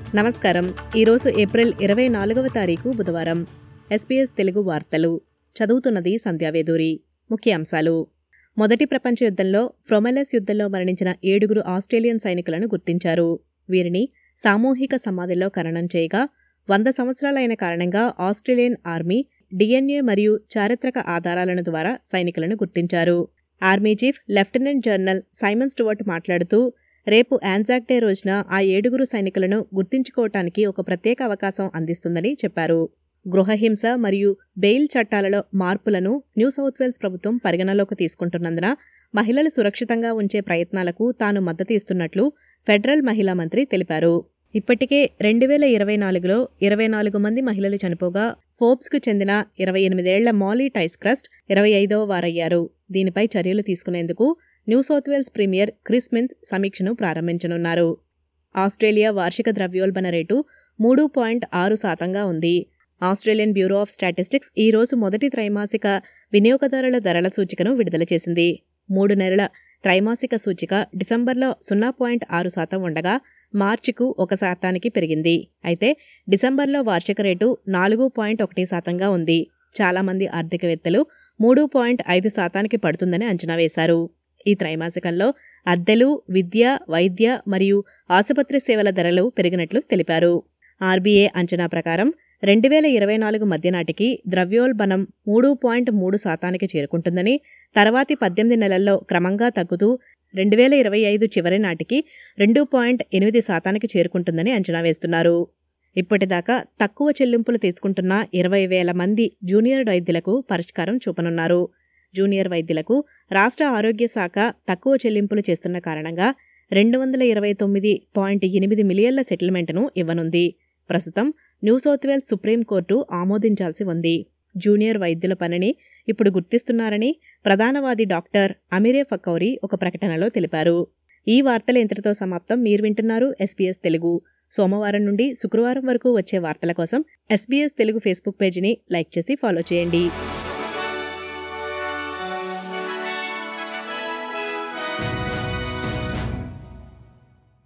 నమస్కారం ఈరోజు ఏప్రిల్ ఇరవై నాలుగవ తారీఖు బుధవారం ఎస్పీఎస్ తెలుగు వార్తలు చదువుతున్నది సంధ్యావేదూరి ముఖ్యాంశాలు మొదటి ప్రపంచ యుద్ధంలో ఫ్రొమెలస్ యుద్ధంలో మరణించిన ఏడుగురు ఆస్ట్రేలియన్ సైనికులను గుర్తించారు వీరిని సామూహిక సమాధిలో ఖననం చేయగా వంద సంవత్సరాలైన కారణంగా ఆస్ట్రేలియన్ ఆర్మీ డిఎన్ఏ మరియు చారిత్రక ఆధారాలను ద్వారా సైనికులను గుర్తించారు army chief lieutenant general Simon Stuart మాట్లాడుతూ రేపు ఆన్జాక్ డే రోజున ఆ ఏడుగురు సైనికులను గుర్తించుకోవటానికి ఒక ప్రత్యేక అవకాశం అందిస్తుందని చెప్పారు గృహహింస మరియు బెయిల్ చట్టాలలో మార్పులను న్యూ సౌత్ వేల్స్ ప్రభుత్వం పరిగణలోకి తీసుకుంటున్నందున మహిళలు సురక్షితంగా ఉంచే ప్రయత్నాలకు తాను మద్దతు ఇస్తున్నట్లు ఫెడరల్ మహిళా మంత్రి తెలిపారు ఇప్పటికే రెండు వేల ఇరవై నాలుగులో ఇరవై నాలుగు మంది మహిళలు చనిపోగా ఫోర్బ్స్కు చెందిన ఇరవై ఎనిమిదేళ్ల మాలీ టైస్క్రస్ట్ ఇరవై ఐదవ వారయ్యారు దీనిపై చర్యలు తీసుకునేందుకు New South Wales premier Chris Minns సమీక్షను ప్రారంభించనున్నారు ఆస్ట్రేలియా వార్షిక ద్రవ్యోల్బణ రేటు మూడు పాయింట్ ఆరు శాతంగా ఉంది ఆస్ట్రేలియన్ బ్యూరో ఆఫ్ స్టాటిస్టిక్స్ ఈ రోజు మొదటి త్రైమాసిక వినియోగదారుల ధరల సూచికను విడుదల చేసింది మూడు నెలల త్రైమాసిక సూచిక డిసెంబర్లో సున్నా పాయింట్ ఆరు శాతం ఉండగా మార్చికు ఒక శాతానికి పెరిగింది అయితే డిసెంబర్లో వార్షిక రేటు నాలుగు పాయింట్ ఒకటి శాతంగా ఉంది చాలామంది ఆర్థికవేత్తలు మూడు పాయింట్ ఐదు శాతానికి పడుతుందని అంచనా వేశారు ఈ త్రైమాసికంలో అద్దెలు విద్య వైద్య మరియు ఆసుపత్రి సేవల ధరలు పెరిగినట్లు తెలిపారు ఆర్బీఏ అంచనా ప్రకారం రెండు వేల ఇరవై నాలుగు మధ్య నాటికి ద్రవ్యోల్బణం మూడు పాయింట్ మూడు శాతానికి చేరుకుంటుందని తర్వాతి పద్దెనిమిది నెలల్లో క్రమంగా తగ్గుతూ రెండు వేల ఇరవై ఐదు చివరి నాటికి రెండు పాయింట్ ఎనిమిది శాతానికి చేరుకుంటుందని అంచనా వేస్తున్నారు ఇప్పటిదాకా తక్కువ చెల్లింపులు తీసుకుంటున్న ఇరవై వేల మంది జూనియర్ వైద్యులకు పరిష్కారం చూపనున్నారు జూనియర్ వైద్యులకు రాష్ట్ర ఆరోగ్య శాఖ తక్కువ చెల్లింపులు చేస్తున్న కారణంగా రెండు వందల ఇరవై తొమ్మిది పాయింట్ ఎనిమిది మిలియన్ల సెటిల్మెంట్ను ఇవ్వనుంది ప్రస్తుతం న్యూ సౌత్ వేల్స్ సుప్రీంకోర్టు ఆమోదించాల్సి ఉంది జూనియర్ వైద్యుల పనిని ఇప్పుడు గుర్తిస్తున్నారని ప్రధానవాది డాక్టర్ అమిరే ఫకౌరి ఒక ప్రకటనలో తెలిపారు ఈ వార్తలు ఇంతటితో సమాప్తం మీరు వింటున్నారు ఎస్బీఎస్ తెలుగు సోమవారం నుండి శుక్రవారం వరకు వచ్చే వార్తల కోసం ఎస్బీఎస్ తెలుగు ఫేస్బుక్ పేజీని లైక్ చేసి ఫాలో చేయండి